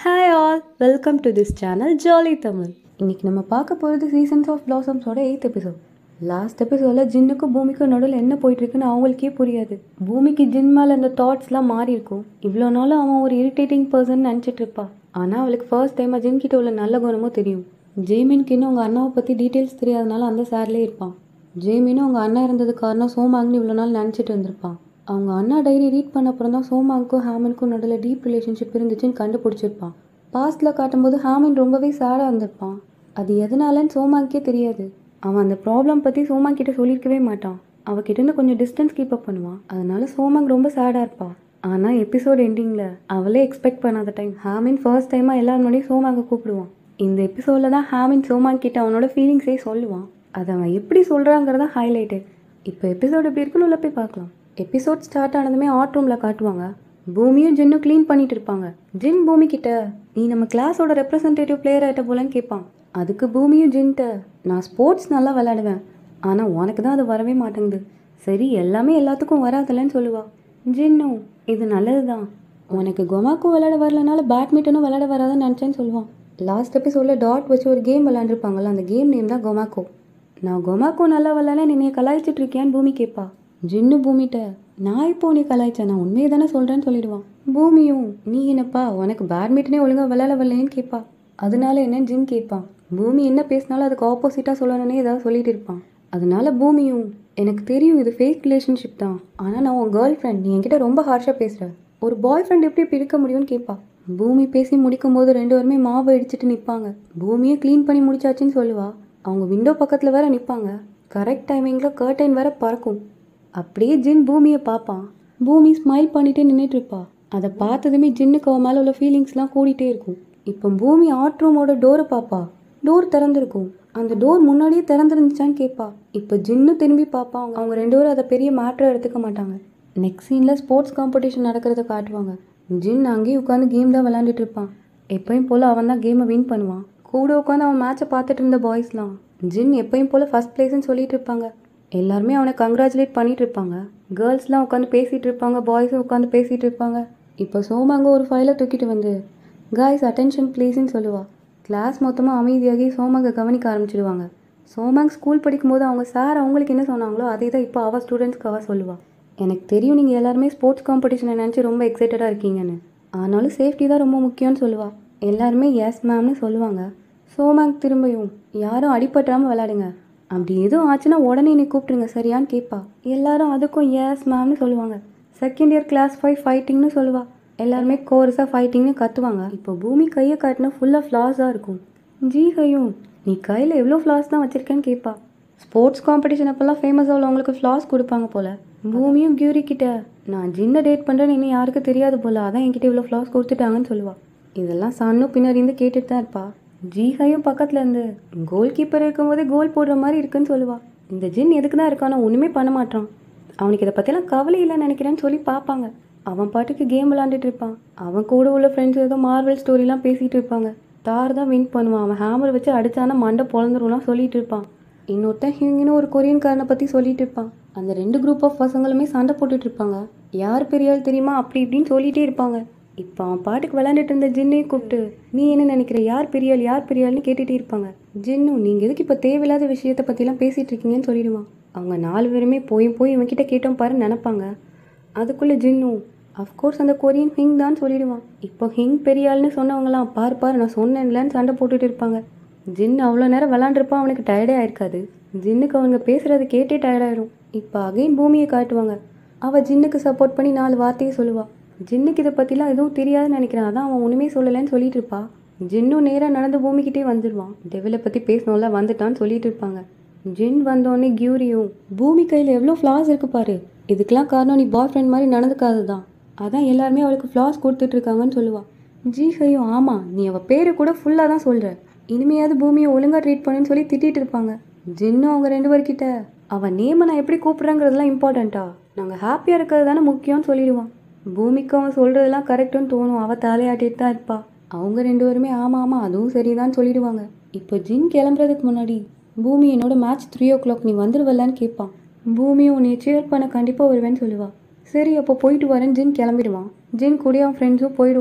hi all welcome to this channel jolly Tamil இன்னைக்கு நம்ம பார்க்க போகிறது சீசன்ஸ் ஆஃப் பிளாசம்ஸோட எயித் எபிசோட் லாஸ்ட் எபிசோடில் ஜின்னுக்கும் பூமிக்கும் நடுவில் என்ன போயிட்டு இருக்குன்னு அவங்களுக்கே புரியாது பூமிக்கு ஜின் மேலே இந்த தாட்ஸ்லாம் மாறி இருக்கும் இவ்வளோ நாளும் அவன் ஒரு இரிட்டேட்டிங் பர்சன் நினச்சிட்டு இருப்பா ஆனால் அவளுக்கு ஃபர்ஸ்ட் டைமாக ஜின் கிட்ட உள்ள நல்ல குணமும் தெரியும் ஜெய்மின்க்கு இன்னும் அவங்க அண்ணாவை பற்றி டீட்டெயில்ஸ் தெரியாதனால அந்த சார்லேயே இருப்பான் ஜெய்மினும் அவங்க அண்ணா இருந்தது காரணம் சோமாங்னு இவ்வளோ நாள் நினச்சிட்டு இருந்திருப்பான் அவங்க அண்ணா டைரி ரீட் பண்ண அப்புறம் தான் சோமாங்க்கும் ஹேமனுக்கும் நடுவில் டீப் ரிலேஷன்ஷிப் இருந்துச்சுன்னு கண்டுபிடிச்சிருப்பான் பாஸ்டில் காட்டும்போது ஹேமன் ரொம்பவே சேடாக இருந்திருப்பான் அது எதனாலன்னு சோமாங்க்கே தெரியாது அவன் அந்த ப்ராப்ளம் பற்றி சோமாங் கிட்ட சொல்லியிருக்கவே மாட்டான் அவகிட்ட இருந்து கொஞ்சம் டிஸ்டன்ஸ் கீப் அப் பண்ணுவான் அதனால சோமாங் ரொம்ப சேடாக இருப்பா ஆனால் எபிசோட் எண்டிங்கில் அவளே எக்ஸ்பெக்ட் பண்ணாத டைம் ஹேமின் ஃபர்ஸ்ட் டைமாக எல்லாரும் முன்னாடியும் சோமாங்க கூப்பிடுவான் இந்த எபிசோடில் தான் ஹேமின் சோமாங் கிட்ட அவனோட ஃபீலிங்ஸே சொல்லுவான் அதை அவன் எப்படி சொல்கிறாங்கிறத ஹைலைட்டு இப்போ எபிசோட் எப்படி இருக்குன்னு உள்ள போய் பார்க்கலாம் எபிசோட் ஸ்டார்ட் ஆனதுமே ஆட் ரூமில் காட்டுவாங்க பூமியும் ஜின்னும் க்ளீன் பண்ணிட்டு இருப்பாங்க ஜின் பூமி கிட்ட நீ நம்ம கிளாஸோட ரெப்ரசன்டேட்டிவ் பிளேயர் ஆகிட்ட போலன்னு கேட்பான் அதுக்கு பூமியும் ஜின்ட்ட நான் ஸ்போர்ட்ஸ் நல்லா விளையாடுவேன் ஆனால் உனக்கு தான் அது வரவே மாட்டேங்குது சரி எல்லாமே எல்லாத்துக்கும் வராதுல்லன்னு சொல்லுவா ஜின்னும் இது நல்லது தான் உனக்கு கொமாக்கும் விளையாட வரலனால பேட்மிண்டனும் விளையாட வராதுன்னு நினச்சேன்னு சொல்லுவான் லாஸ்ட் எபிசோடில் டாட் வச்சு ஒரு கேம் விளையாண்டுருப்பாங்கல்ல அந்த கேம் நேம் தான் கொமாக்கோ நான் கொமாக்கோ நல்லா விளையாட நீ கலாய்ச்சிட்டு இருக்கியான்னு பூமி கேட்பா ஜின்னு பூமிட்ட நான் இப்போ நீ கலாய்ச்சேன் நான் உண்மையை தானே சொல்கிறேன்னு சொல்லிடுவான் பூமியும் நீ என்னப்பா உனக்கு பேட்மிண்டனே ஒழுங்காக விளையாட வரலையேன்னு கேட்பா அதனால என்னன்னு ஜின் கேட்பான் பூமி என்ன பேசினாலும் அதுக்கு ஆப்போசிட்டாக சொல்லணும்னே ஏதாவது சொல்லிட்டு இருப்பான் அதனால பூமியும் எனக்கு தெரியும் இது ஃபேக் ரிலேஷன்ஷிப் தான் ஆனால் நான் உன் கேர்ள் ஃப்ரெண்ட் நீ என்கிட்ட ரொம்ப ஹார்ஷாக பேசுகிற ஒரு பாய் ஃப்ரெண்ட் எப்படி இப்படி இருக்க முடியும்னு கேட்பா பூமி பேசி முடிக்கும் போது ரெண்டு பேருமே மாவு அடிச்சுட்டு நிற்பாங்க பூமியை க்ளீன் பண்ணி முடிச்சாச்சுன்னு சொல்லுவா அவங்க விண்டோ பக்கத்தில் வேற நிற்பாங்க கரெக்ட் டைமிங்கில் கர்டைன் வேற பறக்கும் அப்படியே ஜின் பூமியை பார்ப்பான் பூமி ஸ்மைல் பண்ணிட்டே நின்றுட்டு இருப்பா அதை பார்த்ததுமே ஜின்னுக்கு அவன் மேலே உள்ள ஃபீலிங்ஸ்லாம் கூடிட்டே இருக்கும் இப்போ பூமி ஆட் ரூமோட டோரை பார்ப்பா டோர் திறந்திருக்கும் அந்த டோர் முன்னாடியே திறந்துருந்துச்சான்னு கேட்பா இப்போ ஜின்னு திரும்பி பார்ப்பா அவங்க அவங்க ரெண்டு பேரும் அதை பெரிய மேட்ரை எடுத்துக்க மாட்டாங்க நெக்ஸ்ட் சீனில் ஸ்போர்ட்ஸ் காம்படிஷன் நடக்கிறத காட்டுவாங்க ஜின் அங்கேயே உட்காந்து கேம் தான் விளாண்டுட்டு இருப்பான் எப்பயும் போல் அவன் தான் கேமை வின் பண்ணுவான் கூட உட்காந்து அவன் மேட்சை பார்த்துட்டு இருந்த பாய்ஸ்லாம் ஜின் எப்பயும் போல் ஃபஸ்ட் பிளேஸ்னு சொல்லிட்டு இருப்பாங்க எல்லாருமே அவனை கங்க்ராச்சுலேட் பண்ணிட்டு இருப்பாங்க கேர்ள்ஸ்லாம் உட்காந்து பேசிகிட்டு இருப்பாங்க பாய்ஸும் உட்காந்து பேசிகிட்டு இருப்பாங்க இப்போ சோமாங்க ஒரு ஃபைலை தூக்கிட்டு வந்து காய்ஸ் அட்டென்ஷன் ப்ளீஸ்ன்னு சொல்லுவா கிளாஸ் மொத்தமாக அமைதியாகி சோமாங்க கவனிக்க ஆரம்பிச்சிடுவாங்க சோமாங் ஸ்கூல் படிக்கும்போது அவங்க சார் அவங்களுக்கு என்ன சொன்னாங்களோ அதே தான் இப்போ அவள் ஸ்டூடெண்ட்ஸ்க்கு அவள் சொல்லுவாள் எனக்கு தெரியும் நீங்கள் எல்லாருமே ஸ்போர்ட்ஸ் காம்படிஷனை நினச்சி ரொம்ப எக்ஸைட்டடாக இருக்கீங்கன்னு ஆனாலும் சேஃப்டி தான் ரொம்ப முக்கியம்னு சொல்லுவாள் எல்லாருமே எஸ் மேம்னு சொல்லுவாங்க சோமாங் திரும்பியும் யாரும் அடிபட்டுறாமல் விளையாடுங்க அப்படி எதுவும் ஆச்சுன்னா உடனே நீ கூப்பிட்டுருங்க சரியான்னு கேட்பா எல்லாரும் அதுக்கும் எஸ் மேம்னு சொல்லுவாங்க செகண்ட் இயர் கிளாஸ் ஃபைவ் ஃபைட்டிங்னு சொல்லுவா எல்லாருமே கோர்ஸாக ஃபைட்டிங்னு கத்துவாங்க இப்போ பூமி கையை காட்டினா ஃபுல்லாக ஃப்ளாஸாக இருக்கும் ஜி கையும் நீ கையில் எவ்வளோ ஃப்ளாஸ் தான் வச்சுருக்கேன்னு கேட்பா ஸ்போர்ட்ஸ் காம்படிஷன் அப்போல்லாம் ஃபேமஸாக உள்ளவங்களுக்கு ஃப்ளாஸ் கொடுப்பாங்க போல் பூமியும் கியூரி கிட்ட நான் ஜின்ன டேட் பண்ணுறேன்னு இன்னும் யாருக்கு தெரியாது போல் அதான் என்கிட்ட இவ்வளோ ஃப்ளாஸ் கொடுத்துட்டாங்கன்னு சொல்லுவா இதெல்லாம் சன்னும் பின்னாடி இருந்து கேட்டுட்டு தான் இருப்பா ஜீஹையும் பக்கத்தில் இருந்து கோல் கீப்பர் இருக்கும்போதே கோல் போடுற மாதிரி இருக்குன்னு சொல்லுவா இந்த ஜின் எதுக்கு தான் இருக்கானோ ஒன்றுமே பண்ண மாட்டான் அவனுக்கு இதை பற்றிலாம் கவலை இல்லைன்னு நினைக்கிறேன்னு சொல்லி பார்ப்பாங்க அவன் பாட்டுக்கு கேம் விளாண்டுட்டு இருப்பான் அவன் கூட உள்ள ஃப்ரெண்ட்ஸ் ஏதோ மார்வல் ஸ்டோரிலாம் பேசிகிட்டு இருப்பாங்க தார் தான் வின் பண்ணுவான் அவன் ஹேமர் வச்சு அடித்தானா மண்டை பொழந்துரும்லாம் சொல்லிட்டு இருப்பான் இன்னொருத்தன் ஹியூங்கின்னு ஒரு கொரியன்காரனை பற்றி சொல்லிட்டு இருப்பான் அந்த ரெண்டு குரூப் ஆஃப் பசங்களுமே சண்டை போட்டுட்டு இருப்பாங்க யார் பெரிய ஆள் தெரியுமா அப்படி இப்படின்னு சொல்லிகிட்டே இருப்பாங்க இப்போ அவன் பாட்டுக்கு விளையாண்டுட்டு இருந்த ஜின்னையும் கூப்பிட்டு நீ என்ன நினைக்கிற யார் பெரிய ஆள் யார் பெரிய ஆள்னு கேட்டுகிட்டே இருப்பாங்க ஜின்னும் நீங்கள் எதுக்கு இப்போ தேவையில்லாத விஷயத்தை பற்றிலாம் பேசிகிட்டு இருக்கீங்கன்னு சொல்லிடுவான் அவங்க நாலு பேருமே போய் போய் இவன்கிட்ட கேட்டோம் பாரு நினப்பாங்க அதுக்குள்ளே ஜின்னும் அஃப்கோர்ஸ் அந்த கொரியன் ஹிங் தான் சொல்லிடுவான் இப்போ ஹிங் பெரிய ஆள்னு சொன்னவங்களாம் பார் பார் நான் சொன்னேன்லன்னு சண்டை போட்டுட்டு இருப்பாங்க ஜின் அவ்வளோ நேரம் விளாண்டுருப்பான் அவனுக்கு டயர்டே ஆயிருக்காது ஜின்னுக்கு அவங்க பேசுகிறத கேட்டே டயர்டாயிடும் இப்போ அகைன் பூமியை காட்டுவாங்க அவள் ஜின்னுக்கு சப்போர்ட் பண்ணி நாலு வார்த்தையை சொல்லுவாள் ஜின்னுக்கு இதை பற்றிலாம் எதுவும் தெரியாதுன்னு நினைக்கிறேன் அதான் அவன் ஒன்றுமே சொல்லலைன்னு சொல்லிட்டு இருப்பா ஜின்னும் நேராக நடந்து பூமிக்கிட்டே வந்துடுவான் டெவிலை பற்றி பேசணும்ல வந்துட்டான்னு சொல்லிட்டு இருப்பாங்க ஜின் வந்தோடனே கியூரியும் பூமி கையில் எவ்வளோ ஃப்ளாஸ் இருக்கு பாரு இதுக்கெல்லாம் காரணம் நீ பாய் ஃப்ரெண்ட் மாதிரி நடந்துக்காது தான் அதான் எல்லாருமே அவளுக்கு ஃப்ளாஸ் கொடுத்துட்ருக்காங்கன்னு சொல்லுவாள் ஜி ஹையும் ஆமாம் நீ அவள் பேரை கூட ஃபுல்லாக தான் சொல்கிற இனிமையாவது பூமியை ஒழுங்காக ட்ரீட் பண்ணுன்னு சொல்லி திட்டிகிட்டு இருப்பாங்க ஜின்னும் அவங்க ரெண்டு பேர்கிட்ட அவன் நேமை நான் எப்படி கூப்பிட்றேங்கிறதுலாம் இம்பார்ட்டண்ட்டா நாங்கள் ஹாப்பியாக இருக்கிறது தானே முக்கியம்னு சொல்லிடுவான் பூமிக்கு அவன் சொல்கிறதெல்லாம் கரெக்டுன்னு தோணும் அவள் தலையாட்டிட்டு தான் இருப்பா அவங்க ரெண்டு பேருமே ஆமாம் ஆமாம் அதுவும் சரிதான் சொல்லிடுவாங்க இப்போ ஜின் கிளம்புறதுக்கு முன்னாடி பூமி என்னோட மேட்ச் த்ரீ ஓ கிளாக் நீ வந்துடுவல்லான்னு கேட்பான் பூமியும் உன்னை சேர் பண்ண கண்டிப்பாக வருவேன்னு சொல்லுவா சரி அப்போ போயிட்டு வரேன் ஜின் கிளம்பிடுவான் ஜின் கூட அவன் ஃப்ரெண்ட்ஸும் போயிடுவாங்க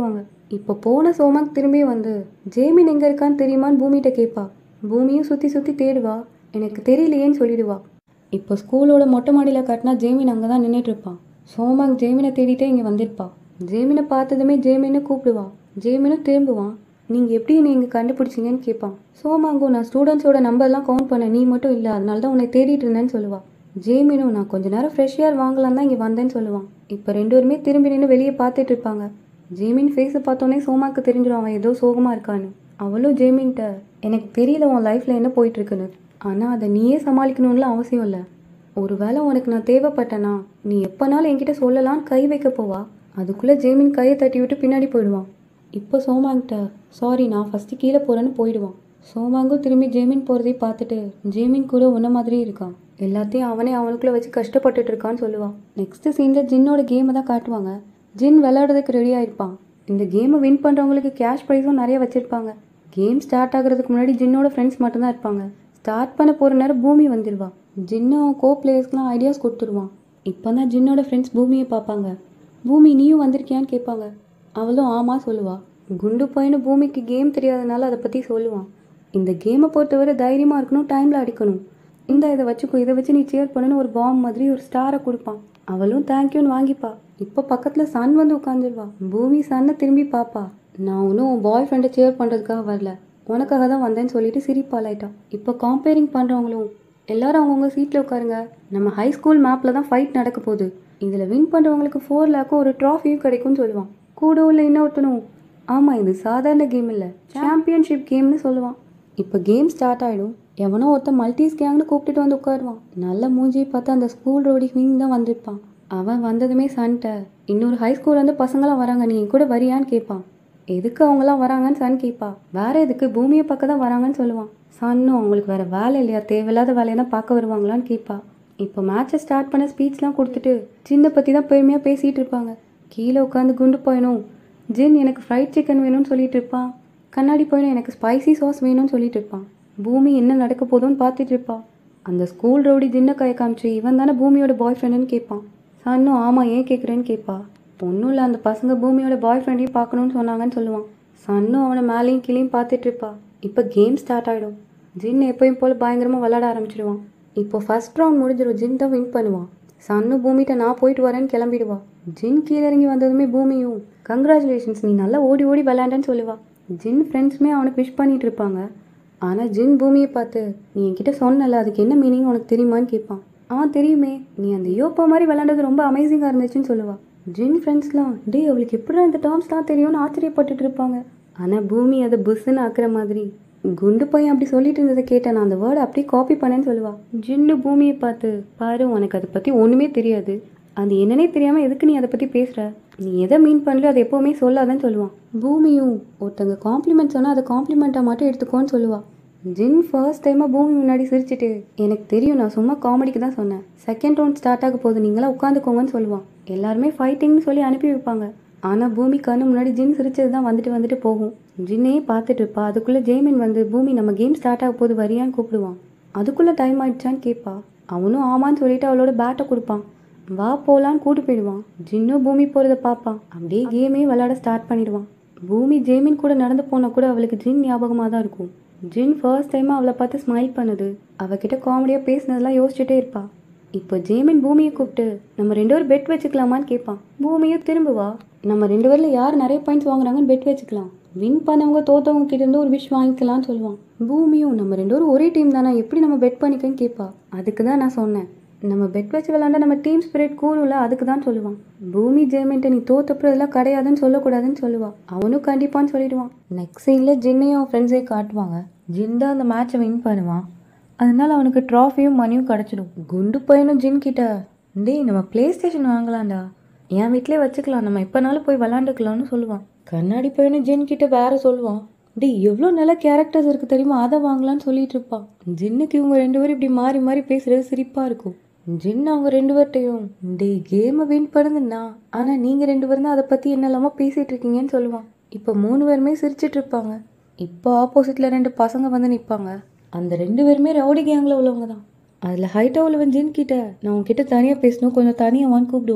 இப்போ போன சோமாக் திரும்பி வந்து ஜேமின் எங்கே இருக்கான்னு தெரியுமான்னு பூமிகிட்ட கேட்பா பூமியும் சுற்றி சுற்றி தேடுவா எனக்கு தெரியலையேன்னு சொல்லிடுவா இப்போ ஸ்கூலோட மொட்டை மாடியில் கட்டினா ஜேமின் அங்கே தான் நின்றுட்டு இருப்பான் சோமாக் ஜேமினை தேடிட்டே இங்கே வந்திருப்பா ஜேமினை பார்த்ததுமே ஜேமின்னு கூப்பிடுவா ஜேமினும் திரும்புவான் நீங்கள் எப்படி என்னை இங்கே கண்டுபிடிச்சிங்கன்னு கேட்பான் சோமாங்கோ நான் ஸ்டூடெண்ட்ஸோட நம்பர்லாம் கவுண்ட் பண்ணேன் நீ மட்டும் இல்லை அதனால தான் உன்னை தேடிட்டு இருந்தேன்னு சொல்லுவா ஜேமினும் நான் கொஞ்ச நேரம் ஃப்ரெஷ் ஏர் வாங்கலாம் தான் இங்கே வந்தேன்னு சொல்லுவான் இப்போ ரெண்டு பேருமே திரும்பி நின்று வெளியே பார்த்துட்டு இருப்பாங்க ஜேமின் ஃபேஸை பார்த்தோன்னே சோமாக்கு தெரிஞ்சிடும் அவன் ஏதோ சோகமாக இருக்கான்னு அவளும் ஜேமின்ட்ட எனக்கு தெரியல உன் லைஃப்பில் என்ன போயிட்டுருக்குன்னு ஆனால் அதை நீயே சமாளிக்கணும்லாம் அவசியம் இல்லை ஒருவேளை உனக்கு நான் தேவைப்பட்டேனா நீ எப்போனாலும் என்கிட்ட சொல்லலான்னு கை வைக்க போவா அதுக்குள்ளே ஜேமின் கையை தட்டி விட்டு பின்னாடி போயிடுவான் இப்போ சோமாங்கிட்ட சாரி நான் ஃபஸ்ட்டு கீழே போகிறேன்னு போயிடுவான் சோமாங்கும் திரும்பி ஜேமின் போகிறதை பார்த்துட்டு ஜேமின் கூட உன்ன மாதிரி இருக்கான் எல்லாத்தையும் அவனே அவனுக்குள்ளே வச்சு கஷ்டப்பட்டுட்டு இருக்கான்னு சொல்லுவான் நெக்ஸ்ட் சீனில் ஜின்னோட கேமை தான் காட்டுவாங்க ஜின் விளையாடுறதுக்கு ரெடியாக இருப்பான் இந்த கேமை வின் பண்ணுறவங்களுக்கு கேஷ் ப்ரைஸும் நிறைய வச்சுருப்பாங்க கேம் ஸ்டார்ட் ஆகுறதுக்கு முன்னாடி ஜின்னோட ஃப்ரெண்ட்ஸ் மட்டும்தான் இருப்பாங்க ஸ்டார்ட் பண்ண போகிற நேரம் பூமி வந்துடுவா ஜின்னும் கோ பிளேயர்ஸ்க்குலாம் ஐடியாஸ் கொடுத்துருவான் இப்போ தான் ஜின்னோட ஃப்ரெண்ட்ஸ் பூமியை பார்ப்பாங்க பூமி நீயும் வந்திருக்கியான்னு கேட்பாங்க அவளும் ஆமாம் சொல்லுவா குண்டு பையனு பூமிக்கு கேம் தெரியாதனால அதை பற்றி சொல்லுவான் இந்த கேமை பொறுத்தவரை தைரியமாக இருக்கணும் டைமில் அடிக்கணும் இந்த இதை வச்சுக்கோ இதை வச்சு நீ சேர் பண்ணுன்னு ஒரு பாம் மாதிரி ஒரு ஸ்டாரை கொடுப்பான் அவளும் தேங்க்யூன்னு வாங்கிப்பா இப்போ பக்கத்தில் சன் வந்து உட்காந்துருவா பூமி சன்னை திரும்பி பார்ப்பா நான் ஒன்றும் உன் பாய் ஃப்ரெண்டை சேர் பண்ணுறதுக்காக வரல உனக்காக தான் வந்தேன்னு சொல்லிட்டு சிரிப்பாலாயிட்டா இப்போ காம்பேரிங் பண்ணுறவங்களும் எல்லாரும் அவங்கவுங்க சீட்டில் உட்காருங்க நம்ம ஹை ஸ்கூல் மேப்பில் தான் ஃபைட் நடக்க போகுது இதில் வின் பண்ணுறவங்களுக்கு ஃபோர் லேக்கும் ஒரு ட்ராஃபியும் கிடைக்கும்னு சொல்லுவான் கூட உள்ள இன்னொருத்தனும் ஆமாம் இது சாதாரண கேம் இல்லை சாம்பியன்ஷிப் கேம்னு சொல்லுவான் இப்போ கேம் ஸ்டார்ட் ஆகிடும் எவனோ ஒருத்தன் மல்டிஸ் கேங்னு கூப்பிட்டுட்டு வந்து உட்காருவான் நல்ல மூஞ்சியை பார்த்து அந்த ஸ்கூல் ரோடி விங் தான் வந்திருப்பான் அவன் வந்ததுமே சன்ட்ட இன்னொரு ஹை ஸ்கூல் வந்து பசங்களாம் வராங்க நீ என் கூட வரியான்னு கேட்பான் எதுக்கு அவங்களாம் வராங்கன்னு சன் கேட்பா வேற எதுக்கு பூமியை பார்க்க தான் வராங்கன்னு சொல்லுவான் சன்னும் அவங்களுக்கு வேற வேலை இல்லையா தேவையில்லாத வேலையை தான் பார்க்க வருவாங்களான்னு கேட்பா இப்போ மேட்சை ஸ்டார்ட் பண்ண ஸ்பீச்லாம் கொடுத்துட்டு சின்ன பற்றி தான் பெருமையாக பேசிகிட்டு இருப்பாங்க கீழே உட்காந்து குண்டு போயணும் ஜின் எனக்கு ஃப்ரைட் சிக்கன் வேணும்னு சொல்லிட்டு இருப்பான் கண்ணாடி போயணும் எனக்கு ஸ்பைசி சாஸ் வேணும்னு சொல்லிட்டு இருப்பான் பூமி என்ன நடக்க போதும்னு பார்த்துட்டு இருப்பா அந்த ஸ்கூல் ரவுடி ஜின்ன கையை காமிச்சு இவன் தானே பூமியோட பாய் ஃப்ரெண்டுன்னு கேட்பான் சன்னும் ஆமாம் ஏன் கேட்குறேன்னு கேட்பா ஒன்றும் இல்லை அந்த பசங்க பூமியோட பாய் ஃப்ரெண்டையும் பார்க்கணும்னு சொன்னாங்கன்னு சொல்லுவான் சன்னும் அவனை மேலேயும் கீழேயும் பார்த்துட்டு இருப்பா இப்போ கேம் ஸ்டார்ட் ஆகிடும் ஜின் எப்பயும் போல் பயங்கரமாக விளாட ஆரம்பிச்சிடுவான் இப்போ ஃபர்ஸ்ட் ரவுண்ட் முடிஞ்சிடும் ஜின் தான் வின் பண்ணுவான் சன்னு பூமிகிட்ட நான் போயிட்டு வரேன்னு கிளம்பிடுவா ஜின் கீழே இறங்கி வந்ததுமே பூமியும் கங்க்ராச்சுலேஷன்ஸ் நீ நல்லா ஓடி ஓடி விளாண்டேன்னு சொல்லுவா ஜின் ஃப்ரெண்ட்ஸுமே அவனுக்கு விஷ் பண்ணிட்டு இருப்பாங்க ஆனால் ஜின் பூமியை பார்த்து நீ என்கிட்ட சொன்னல அதுக்கு என்ன மீனிங் உனக்கு தெரியுமான்னு கேட்பான் ஆ தெரியுமே நீ அந்த யோப்பா மாதிரி விளாண்டது ரொம்ப அமேசிங்காக இருந்துச்சுன்னு சொல்லுவா ஜின் ஃப்ரெண்ட்ஸ்லாம் டேய் அவளுக்கு எப்படி இந்த டேர்ம்ஸ்லாம் தெரியும்னு ஆச்சரியப்பட்டுட்டு இருப்பாங்க ஆனால் பூமி அதை புஸ்ஸுன்னு ஆக்குற மாதிரி குண்டு பையன் அப்படி சொல்லிட்டு இருந்ததை கேட்டேன் நான் அந்த வேர்டை அப்படியே காப்பி பண்ணேன்னு சொல்லுவா ஜின்னு பூமியை பார்த்து பாரு உனக்கு அதை பற்றி ஒன்றுமே தெரியாது அது என்னன்னே தெரியாமல் எதுக்கு நீ அதை பற்றி பேசுகிற நீ எதை மீன் பண்ணலையோ அதை எப்போவுமே சொல்லாதன்னு சொல்லுவான் பூமியும் ஒருத்தங்க காம்ப்ளிமெண்ட் சொன்னால் அதை காம்ப்ளிமெண்ட்டாக மட்டும் எடுத்துக்கோன்னு சொல்லுவா ஜின் ஃபர்ஸ்ட் டைமாக பூமி முன்னாடி சிரிச்சிட்டு எனக்கு தெரியும் நான் சும்மா காமெடிக்கு தான் சொன்னேன் செகண்ட் ரவுண்ட் ஸ்டார்ட் ஆக போகுது நீங்களாம் உட்காந்துக்கோங்கன்னு சொல்லுவான் எல்லாருமே ஃபைட்டிங்னு சொல்லி அனுப்பி வைப்பாங்க ஆனால் பூமி கண்ணு முன்னாடி ஜின் சிரிச்சது தான் வந்துட்டு வந்துட்டு போகும் ஜின்னே பார்த்துட்டு இருப்பா அதுக்குள்ளே ஜெய்மின் வந்து பூமி நம்ம கேம் ஸ்டார்ட் ஆக போது வரியான்னு கூப்பிடுவான் அதுக்குள்ளே டைம் ஆயிடுச்சான்னு கேட்பா அவனும் ஆமான்னு சொல்லிட்டு அவளோட பேட்டை கொடுப்பான் வா போலான்னு கூட்டு போயிடுவான் ஜின்னும் பூமி போகிறத பார்ப்பான் அப்படியே கேமே விளையாட ஸ்டார்ட் பண்ணிடுவான் பூமி ஜெய்மின் கூட நடந்து போனால் கூட அவளுக்கு ஜின் ஞாபகமாக தான் இருக்கும் ஜின் ஃபர்ஸ்ட் டைமாக அவளை பார்த்து ஸ்மைல் பண்ணுது அவகிட்ட காமெடியாக பேசினதெல்லாம் யோசிச்சுட்டே இருப்பா இப்போ ஜேமின் பூமியை கூப்பிட்டு நம்ம ரெண்டு பேரும் பெட் வச்சுக்கலாமான்னு கேட்பான் பூமியும் திரும்புவா நம்ம ரெண்டு பேரில் யார் நிறைய பாயிண்ட்ஸ் வாங்குறாங்கன்னு பெட் வச்சுக்கலாம் வின் பண்ணவங்க தோத்தவங்க கிட்ட இருந்து ஒரு விஷ் வாங்கிக்கலாம்னு சொல்லுவான் பூமியும் நம்ம ரெண்டு பேரும் ஒரே டீம் தானே எப்படி நம்ம பெட் பண்ணிக்கன்னு கேட்பா அதுக்கு தான் நான் சொன்னேன் நம்ம பெட் வச்சு விளாண்டா நம்ம டீம் ஸ்பிரிட் கூறுல அதுக்கு தான் சொல்லுவான் பூமி ஜெயமெண்ட்டை நீ தோத்தப்புறம் இதெல்லாம் கிடையாதுன்னு சொல்லக்கூடாதுன்னு சொல்லுவான் அவனும் கண்டிப்பான்னு சொல்லிடுவான் நெக்ஸ்ட் சீனில் ஜின்னையும் அவன் ஃப்ரெண்ட்ஸையும் காட்டுவாங்க ஜின் தான் அந்த மேட்சை வின் பண்ணுவான் அதனால அவனுக்கு ட்ராஃபியும் மணியும் கிடச்சிடும் குண்டு பையனும் ஜின் கிட்ட டேய் நம்ம ப்ளே ஸ்டேஷன் வாங்கலாம்டா என் வீட்டிலே வச்சுக்கலாம் நம்ம எப்போனாலும் போய் விளாண்டுக்கலாம்னு சொல்லுவான் கண்ணாடி பையனும் ஜின் கிட்ட வேற சொல்லுவான் டேய் எவ்வளோ நல்ல கேரக்டர்ஸ் இருக்குது தெரியுமா அதை வாங்கலாம்னு சொல்லிட்டு இருப்பான் ஜின்னுக்கு இவங்க ரெண்டு பேரும் இப்படி மாறி மாறி பேசுறது சிரிப்பாக இருக்கும் ஜின் அவங்க ரெண்டு பேர்ட்டையும் டேய் கேமை வின் பண்ணுதுண்ணா ஆனால் நீங்கள் ரெண்டு பேரும் தான் அதை பற்றி என்னெல்லாமோ பேசிகிட்டு இருக்கீங்கன்னு சொல்லுவான் இப்போ மூணு பேருமே சிரிச்சிட்டு இருப்பாங்க இப்போ ஆப்போசிட்டில் ரெண்டு பசங்க வந்து நிற்பாங்க அந்த ரெண்டு பேருமே ரவுடி கேங்கில் உள்ளவங்க தான் அதில் ஹைட்டாக உள்ளவன் ஜின் கிட்ட நான் உன்கிட்ட தனியாக பேசணும் கொஞ்சம் தனியாக வான்னு கூப்பிடுவான்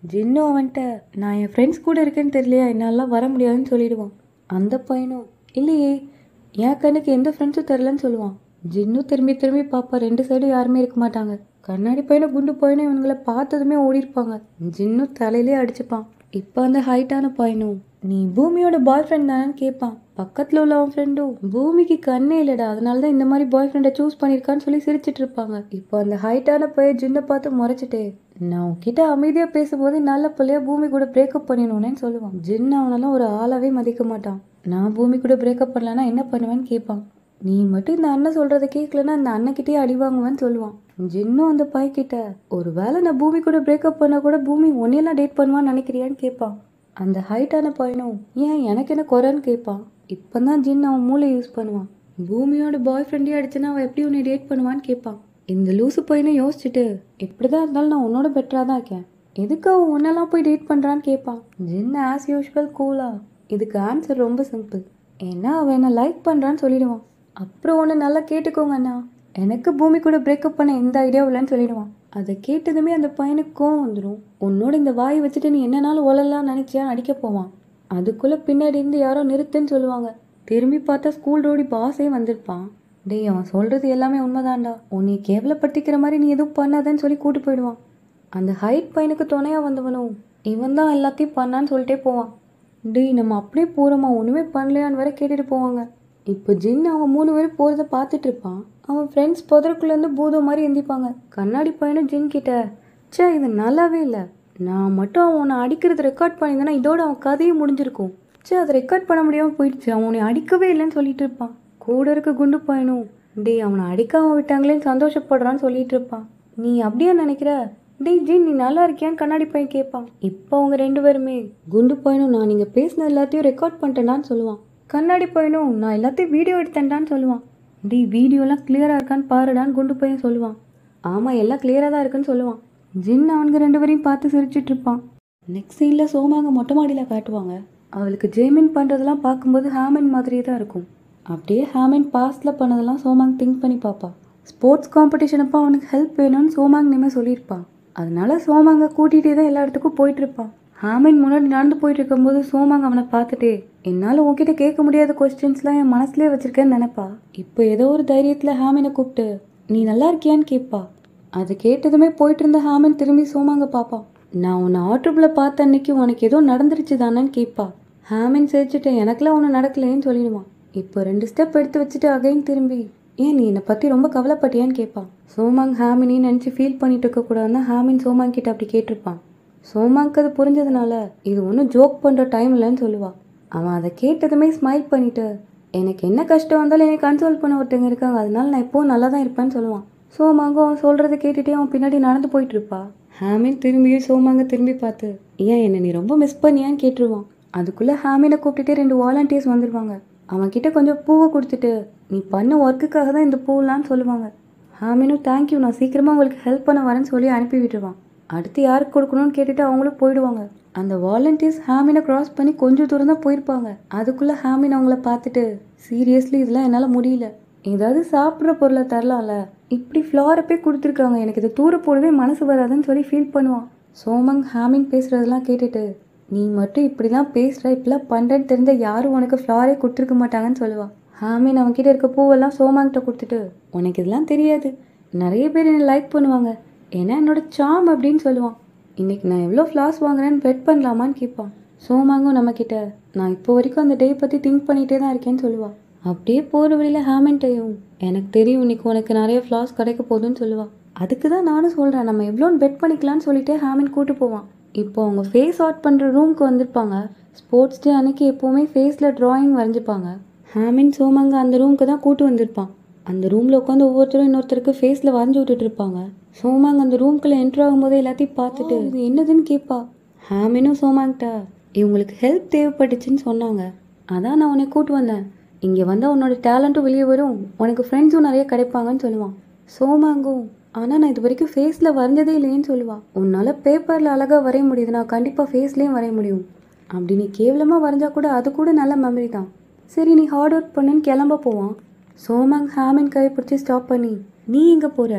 ஜின்னு அவன்கிட்ட நான் என் ஃப்ரெண்ட்ஸ் கூட இருக்கேன்னு தெரியலையா என்னாலாம் வர முடியாதுன்னு சொல்லிடுவான் அந்த பையனும் இல்லையே என் கண்ணுக்கு எந்த ஃப்ரெண்ட்ஸும் தெரிலன்னு சொல்லுவான் ஜின்னு திரும்பி திரும்பி பாப்பா ரெண்டு சைடும் யாருமே இருக்க மாட்டாங்க கண்ணாடி பையனும் குண்டு பையனும் இவங்களை பார்த்ததுமே ஓடிருப்பாங்க ஜின்னு தலையிலே அடிச்சுப்பான் இப்போ அந்த ஹைட்டான பையனும் நீ பூமியோட பாய் ஃப்ரெண்ட் தானேன்னு கேட்பான் பக்கத்தில் உள்ள அவன் ஃப்ரெண்டும் பூமிக்கு கண்ணே இல்லைடா அதனால தான் இந்த மாதிரி பாய் ஃப்ரெண்டை சூஸ் பண்ணியிருக்கான்னு சொல்லி சிரிச்சிட்டு இருப்பாங்க இப்போ அந்த ஹைட்டான பையன் ஜின்னை பார்த்து முறைச்சிட்டே நான் உன்கிட்ட அமைதியாக பேசும்போது நல்ல பிள்ளைய பூமி கூட பிரேக்கப் பண்ணிடணும்னு சொல்லுவான் ஜின் அவனெல்லாம் ஒரு ஆளாவே மதிக்க மாட்டான் நான் பூமி கூட பிரேக்கப் பண்ணலன்னா என்ன பண்ணுவேன்னு கேட்பான் நீ மட்டும் இந்த அண்ணன் சொல்கிறத கேட்கலன்னா அந்த அண்ணக்கிட்டே அடி வாங்குவேன்னு சொல்லுவான் ஜின்னும் அந்த பையன்கிட்ட ஒரு வேளை நான் பூமி கூட பிரேக்கப் பண்ணால் கூட பூமி ஒன்னையெல்லாம் டேட் பண்ணுவான்னு நினைக்கிறியான்னு கேட்பான் அந்த ஹைட்டான பையனும் ஏன் எனக்கு என்ன குறைன்னு கேட்பான் இப்போ தான் ஜின் அவன் மூளை யூஸ் பண்ணுவான் பூமியோட பாய் ஃப்ரெண்டே அடிச்சுன்னா அவன் எப்படி உன்னை டேட் பண்ணுவான்னு கேட்பான் இந்த லூசு பையனும் யோசிச்சுட்டு எப்படி தான் இருந்தாலும் நான் உன்னோட பெட்டராக தான் இருக்கேன் எதுக்கு அவன் உன்னெல்லாம் போய் டேட் பண்ணுறான்னு கேட்பான் ஜின் ஆஸ் யூஷுவல் கூலா இதுக்கு ஆன்சர் ரொம்ப சிம்பிள் ஏன்னா அவன் என்னை லைக் பண்ணுறான்னு சொல்லிடுவான் அப்புறம் ஒன்று நல்லா கேட்டுக்கோங்க அண்ணா எனக்கு பூமி கூட பிரேக்கப் பண்ண எந்த ஐடியாவும் இல்லைன்னு சொல்லிடுவான் அதை கேட்டதுமே அந்த பையனுக்கு கோவம் வந்துடும் உன்னோட இந்த வாயை வச்சுட்டு நீ என்னனாலும் ஒலலாம் நினச்சியா அடிக்க போவான் அதுக்குள்ளே பின்னாடி இருந்து யாரோ நிறுத்துன்னு சொல்லுவாங்க திரும்பி பார்த்தா ஸ்கூல் ரோடி பாஸே வந்திருப்பான் டேய் அவன் சொல்கிறது எல்லாமே உண்மைதான்டா உன்னை கேவலப்படுத்திக்கிற மாதிரி நீ எதுவும் பண்ணாதன்னு சொல்லி கூட்டு போயிடுவான் அந்த ஹைட் பையனுக்கு துணையாக வந்தவனும் இவன் தான் எல்லாத்தையும் பண்ணான்னு சொல்லிட்டே போவான் டேய் நம்ம அப்படியே போகிறோமா ஒன்றுமே பண்ணலையான்னு வேற கேட்டுட்டு போவாங்க இப்போ ஜின் அவன் மூணு பேரும் போகிறத பார்த்துட்டு இருப்பான் அவன் ஃப்ரெண்ட்ஸ் புதருக்குள்ளேருந்து பூதம் மாதிரி எந்திப்பாங்க கண்ணாடி பையனும் ஜின் கிட்ட ச்சே இது நல்லாவே இல்லை நான் மட்டும் அவன் உன்னை அடிக்கிறது ரெக்கார்ட் பண்ணியிருந்தேன்னா இதோட அவன் கதையும் முடிஞ்சிருக்கும் ச்சே அதை ரெக்கார்ட் பண்ண முடியாமல் போயிடுச்சு அவன் உன்னை அடிக்கவே இல்லைன்னு சொல்லிட்டு இருப்பான் கூட இருக்க குண்டு பையனும் டேய் அவனை அடிக்காம விட்டாங்களேன்னு சந்தோஷப்படுறான்னு சொல்லிட்டு இருப்பான் நீ அப்படியே நினைக்கிற டேய் ஜின் நீ நல்லா இருக்கியான்னு கண்ணாடி பையன் கேட்பான் இப்போ அவங்க ரெண்டு பேருமே குண்டு பையனும் நான் நீங்கள் பேசின எல்லாத்தையும் ரெக்கார்ட் பண்ணிட்டேன்டான்னு சொல்லுவான் கண்ணாடி பையனும் நான் எல்லாத்தையும் வீடியோ எடுத்தேன்டான்னு சொல்லுவான் டேய் வீடியோலாம் கிளியராக இருக்கான்னு பாருடான்னு குண்டு பையன் சொல்லுவான் ஆமாம் எல்லாம் கிளியராக தான் இருக்குன்னு சொல்லுவான் ஜின் அவனுங்க ரெண்டு பேரையும் பார்த்து சிரிச்சிட்டு இருப்பான் நெக்ஸ்ட் சீனில் சோமாங்க மொட்டை மாடியில் காட்டுவாங்க அவளுக்கு ஜேமின் பண்ணுறதெல்லாம் பார்க்கும்போது ஹேமன் மாதிரியே தான் இருக்கும் அப்படியே ஹேமன் பாஸ்டில் பண்ணதெல்லாம் சோமாங் திங்க் பண்ணி பார்ப்பா ஸ்போர்ட்ஸ் காம்படிஷன் அப்போ அவனுக்கு ஹெல்ப் வேணும்னு சோமாங் இனிமேல் சொல்லியிருப்பான் அதனால சோமாங்க கூட்டிகிட்டே தான் எல்லா இடத்துக்கும் போயிட்டு இருப்பான் ஹாமின் முன்னாடி நடந்து போயிட்டு இருக்கும்போது சோமாங் அவனை பார்த்துட்டே என்னால் உன்கிட்ட கேட்க முடியாத கொஸ்டின்ஸ்லாம் என் மனசுலேயே வச்சிருக்கேன்னு நினைப்பா இப்போ ஏதோ ஒரு தைரியத்தில் ஹாமினை கூப்பிட்டு நீ நல்லா இருக்கியான்னு கேட்பா அது கேட்டதுமே போயிட்டு இருந்த ஹாமின் திரும்பி சோமாங்க பார்ப்பான் நான் உன்னை ஆட்டோபில் பார்த்த அன்னைக்கு உனக்கு ஏதோ நடந்துருச்சு தானேன்னு கேட்பா ஹாமின் சிரிச்சுட்டு எனக்குலாம் ஒன்றும் நடக்கலையேன்னு சொல்லிடுவான் இப்போ ரெண்டு ஸ்டெப் எடுத்து வச்சுட்டு அகைன் திரும்பி ஏன் நீ என்னை பற்றி ரொம்ப கவலைப்பட்டியான்னு கேட்பான் சோமாங் ஹாமினி நினச்சி ஃபீல் பண்ணிட்டு இருக்கக்கூடாதுன்னு ஹாமின் சோமாங் கிட்ட அப்படி கேட்டிருப்பான் சோமாங்க்கு அது புரிஞ்சதுனால இது ஒன்றும் ஜோக் பண்ணுற டைம் இல்லைன்னு சொல்லுவான் அவன் அதை கேட்டதுமே ஸ்மைல் பண்ணிட்டு எனக்கு என்ன கஷ்டம் வந்தாலும் என்னை கன்சோல் பண்ண ஒருத்தங்க இருக்காங்க அதனால நான் எப்போவும் நல்லா தான் இருப்பேன்னு சொல்லுவான் சோமாங்க அவன் சொல்கிறத கேட்டுகிட்டே அவன் பின்னாடி நடந்து போயிட்டு இருப்பா ஹாமின் திரும்பியும் சோமாங்க திரும்பி பார்த்து ஏன் என்னை நீ ரொம்ப மிஸ் பண்ணியான்னு கேட்டுருவான் அதுக்குள்ளே ஹாமினை கூப்பிட்டுட்டே ரெண்டு வாலண்டியர்ஸ் வந்துடுவாங்க அவன்கிட்ட கொஞ்சம் பூவை கொடுத்துட்டு நீ பண்ண ஒர்க்குக்காக தான் இந்த பூவெலான்னு சொல்லுவாங்க ஹாமினும் தேங்க்யூ நான் சீக்கிரமாக உங்களுக்கு ஹெல்ப் பண்ண வரேன்னு சொல்லி அனுப்பி விட்டுருவான் அடுத்து யாருக்கு கொடுக்கணும்னு கேட்டுட்டு அவங்களும் போயிடுவாங்க அந்த வாலண்டியர்ஸ் ஹாமினை கிராஸ் பண்ணி கொஞ்சம் தூரம் தான் போயிருப்பாங்க அதுக்குள்ளே ஹாமின் அவங்கள பார்த்துட்டு சீரியஸ்லி இதெல்லாம் என்னால் முடியல ஏதாவது சாப்பிட்ற பொருளை தரலாம்ல இப்படி ஃப்ளாரை போய் கொடுத்துருக்காங்க எனக்கு இதை தூர போடவே மனசு வராதுன்னு சொல்லி ஃபீல் பண்ணுவான் சோமங் ஹாமின் பேசுகிறதெல்லாம் கேட்டுட்டு நீ மட்டும் இப்படிலாம் பேசுகிற இப்படிலாம் பண்ணுறேன்னு தெரிஞ்ச யாரும் உனக்கு ஃப்ளாரே கொடுத்துருக்க மாட்டாங்கன்னு சொல்லுவான் ஹாமின் அவன்கிட்ட இருக்க பூவெல்லாம் சோமாங்கிட்ட கொடுத்துட்டு உனக்கு இதெல்லாம் தெரியாது நிறைய பேர் என்னை லைக் பண்ணுவாங்க ஏன்னா என்னோட சாம் அப்படின்னு சொல்லுவான் இன்னைக்கு நான் எவ்வளோ ஃப்ளாஸ் வாங்குறேன்னு பெட் பண்ணலாமான்னு கேட்பான் சோமாங்கும் நம்மக்கிட்ட நான் இப்போ வரைக்கும் அந்த டே பற்றி திங்க் பண்ணிகிட்டே தான் இருக்கேன்னு சொல்லுவாள் அப்படியே போகிற வழியில் ஹேமன்ட்டையும் எனக்கு தெரியும் இன்னைக்கு உனக்கு நிறைய ஃப்ளாஸ் கிடைக்க போகுதுன்னு சொல்லுவாள் அதுக்கு தான் நானும் சொல்கிறேன் நம்ம எவ்வளோன்னு பெட் பண்ணிக்கலாம்னு சொல்லிட்டு ஹேமன் கூட்டு போவான் இப்போ அவங்க ஃபேஸ் ஆர்ட் பண்ணுற ரூமுக்கு வந்திருப்பாங்க ஸ்போர்ட்ஸ் டே அன்னைக்கு எப்போவுமே ஃபேஸில் ட்ராயிங் வரைஞ்சிப்பாங்க ஹேமின் சோமாங்க அந்த ரூமுக்கு தான் கூட்டு வந்திருப்பான் அந்த ரூமில் உட்காந்து ஒவ்வொருத்தரும் இன்னொருத்தருக்கு ஃபேஸில் வரைஞ்சி விட்டுட்டு இருப்பாங்க சோமாங் அந்த ரூம்குள்ளே என்ட்ரு ஆகும்போது எல்லாத்தையும் பார்த்துட்டு இது என்னதுன்னு கேட்பா ஹேமினும் சோமாங்கிட்ட இவங்களுக்கு ஹெல்ப் தேவைப்பட்டுச்சுன்னு சொன்னாங்க அதான் நான் உன்னை கூட்டு வந்தேன் இங்கே வந்தால் உன்னோட டேலண்ட்டும் வெளியே வரும் உனக்கு ஃப்ரெண்ட்ஸும் நிறைய கிடைப்பாங்கன்னு சொல்லுவான் சோமாங்கும் ஆனால் நான் இது வரைக்கும் ஃபேஸில் வரைஞ்சதே இல்லையேன்னு சொல்லுவாள் உன்னால் பேப்பரில் அழகாக வரைய முடியுது நான் கண்டிப்பாக ஃபேஸ்லேயும் வரைய முடியும் அப்படி நீ கேவலமாக வரைஞ்சா கூட அது கூட நல்ல மெமரி தான் சரி நீ ஹார்ட் ஒர்க் பண்ணுன்னு கிளம்ப போவான் சோமாங் ஹேமின் கை பிடிச்சி ஸ்டாப் பண்ணி நீ எங்கே போகிற